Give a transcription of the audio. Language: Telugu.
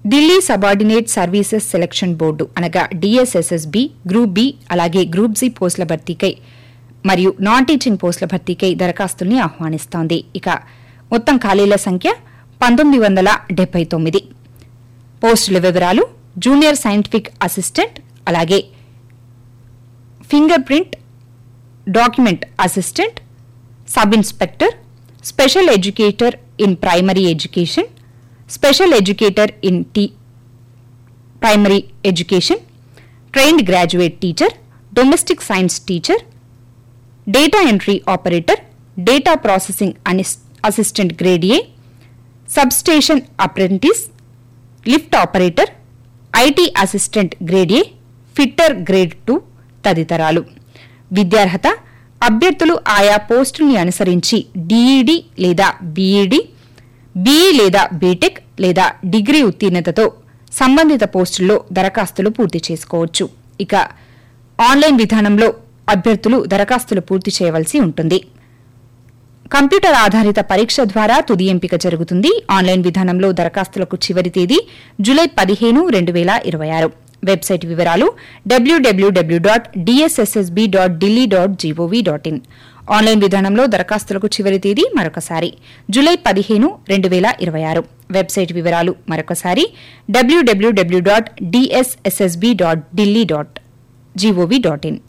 Delhi subordinate services selection board అనగా డిఎస్ఎస్ఎస్బి గ్రూప్ బి అలాగే గ్రూప్ సి పోస్టుల భర్తీకై మరియు నాన్ టీచింగ్ పోస్టుల భర్తీకై దరఖాస్తుల్ని ఆహ్వానిస్తోంది ఇక మొత్తం ఖాళీల సంఖ్య పంతొమ్మిది వందల డెబ్బై తొమ్మిది పోస్టుల వివరాలు జూనియర్ సైంటిఫిక్ అసిస్టెంట్ అలాగే finger print document assistant sub inspector special educator in primary education special educator in T primary education trained graduate teacher domestic science teacher data entry operator data processing assistant grade A substation apprentice lift operator IT assistant grade A fitter grade two తదితరాలు విద్యార్హత అభ్యర్థులు ఆయా పోస్టుల్ని అనుసరించి డీఈడి లేదా బీఈడి బీఈ లేదా బీటెక్ లేదా డిగ్రీ ఉత్తీర్ణతతో సంబంధిత పోస్టుల్లో దరఖాస్తులు పూర్తి చేసుకోవచ్చు ఇక ఆన్లైన్ విధానంలో అభ్యర్థులు దరఖాస్తులు పూర్తి చేయవలసి ఉంటుంది కంప్యూటర్ ఆధారిత పరీక్ష ద్వారా తుది ఎంపిక జరుగుతుంది ఆన్లైన్ విధానంలో దరఖాస్తులకు చివరి తేదీ జూలై పదిహేను రెండు వేల ఇరవై ఆరు వెబ్సైట్ వివరాలు WWW dot DSSSB dot Delhi dot GOV dot in online విధానంలో దరఖాస్తులకు చివరి తేదీ మరొకసారి జూలై పదిహేను రెండు వేల ఇరవై ఆరు వెబ్సైట్ వివరాలు మరొకసారి WWW dot DSSSB dot Delhi dot GOV dot in